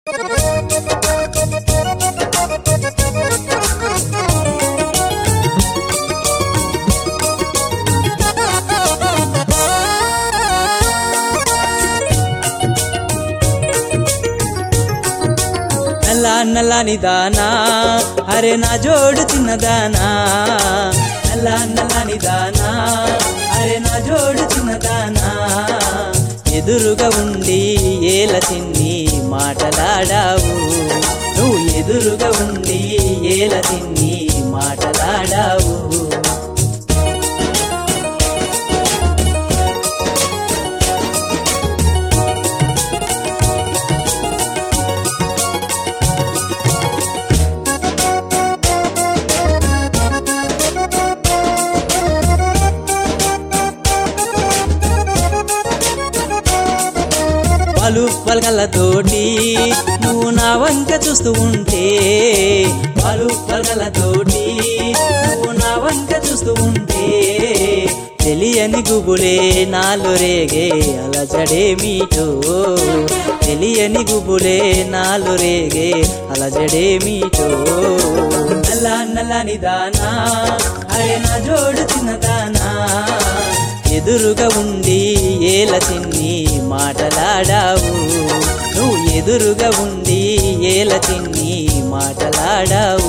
నల్ల నల్లని దానా అరే నా జోడు చిన్నదానా నల్ల నల్లని దానా అరే నా జోడు చిన్నదానా ఎదురుగా ఉండి ఏల చిన్ని మాటలాడావు నువ్వు ఎదురుగా ఉండి ఏల చిన్ని మాటలాడావు పలు పలకలతోటి నువ్వు నా వంక చూస్తూ ఉంటే పలు పలకలతోటి నువ్వు నా వంక చూస్తూ ఉంటే తెలియని గుబులే నాలో రేగే అలజడేమీటో తెలియని గుబులే నాలో రేగే అలజడేమీటో నల్ల నల్లని దానా అరే నా జోడు చిన్నదానా ఎదురుగా ఉండి ఏల చిన్ని మాటలాడావు నువ్వు ఎదురుగా ఉండి ఏల చిన్ని మాటలాడావు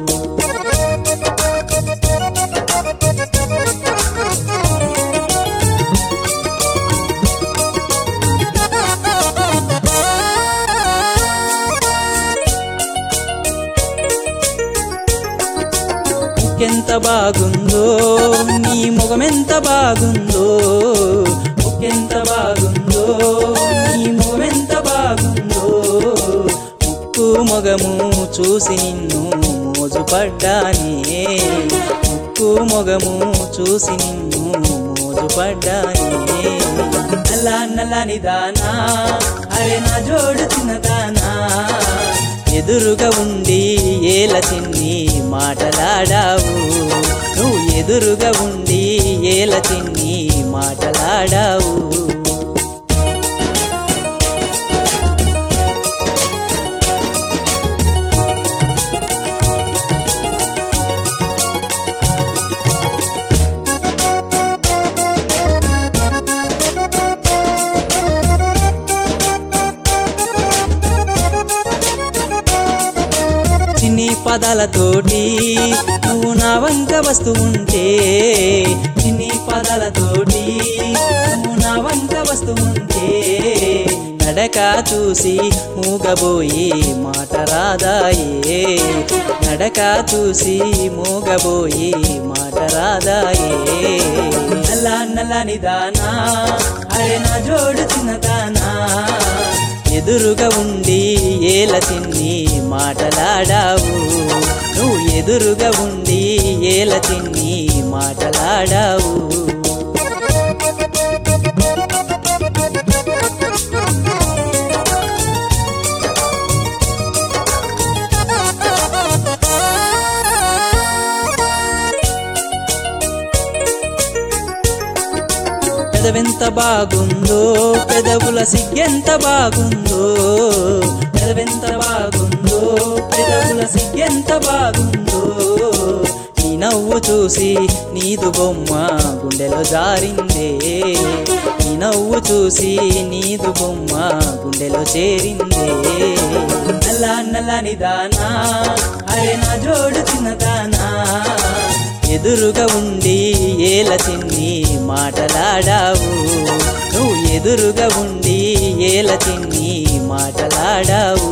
ముక్కెంత బాగుందో నీ ముఖమెంత బాగుందో ముక్కెంత బాగుందో నీ ముఖమెంత బాగుందో ముక్కు మొగము చూసి నిన్ను మోజుపడ్డానే ముక్కు మొగము చూసి నిన్ను మోజుపడ్డానే నల్ల నల్లని దానా అరే నా జోడు చిన్నదానా ఎదురుగా ఉండి ఏల చిన్ని మాటలాడావు నువ్వు ఎదురుగా ఉండి ఏల చిన్ని మాటలాడావు చిన్ని పదాలతోటి నువ్వు నా వంక వస్తూ ఉంటే చిన్ని పదాలతోటి నువ్వు నా వంక వస్తూ ఉంటే నడక చూసి మూగబోయి మాట రాదాయే నడక చూసి మూగబోయి మాట రాదాయే నల్ల నల్లని దానా అరే నా జోడు చిన్నదానా ఎదురుగా ఉండి ఏల చిన్ని మాటలాడావు నువ్వు ఎదురుగా ఉండి ఏల చిన్ని మాటలాడావు పెదవెంత బాగుందో పెదవుల సిగ్గెంత బాగుందో పెదవెంత బాగుందో పెదవుల సిగ్గెంత బాగుందో నీ నవ్వు చూసి నీదు బొమ్మ గుండెలో జారిందే నీ నవ్వు చూసి నీదు బొమ్మ గుండెలో చేరిందే నల్ల నల్లని దానా అరే నా జోడు చిన్నదానా ఎదురుగా ఉండి ఏల చిన్ని మాటలాడావు నువ్వు ఎదురుగా ఉండి ఏల చిన్ని మాటలాడావు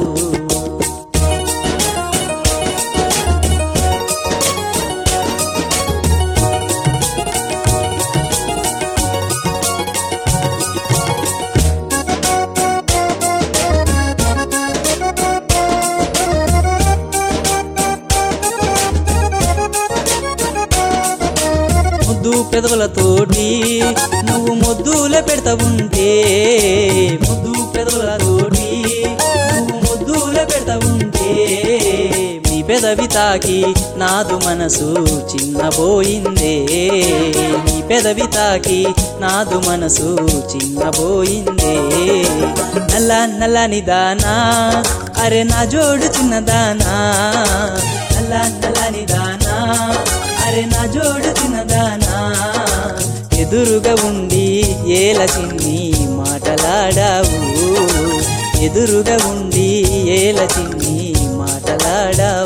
ముద్దు పెదవులతోటి నువ్వు ముద్దులే పెడతా ఉంటే ముద్దు పెదవులతోటి నువ్వు ముద్దులే పెడతా ఉంటే మీ పెదవి తాకి నాదు మనసు చిన్నబోయిందే నీ పెదవి తాకి నాదు మనసు చిన్నబోయిందే నల్ల నల్లని దానా అరే నా జోడు చిన్నదానా నల్లా నల్లని దానా అరే నా జోడు చిన్నదానా ఎదురుగా ఉండి ఏల చిన్ని మాటలాడావు ఎదురుగా ఉండి ఏల చిన్ని మాటలాడావు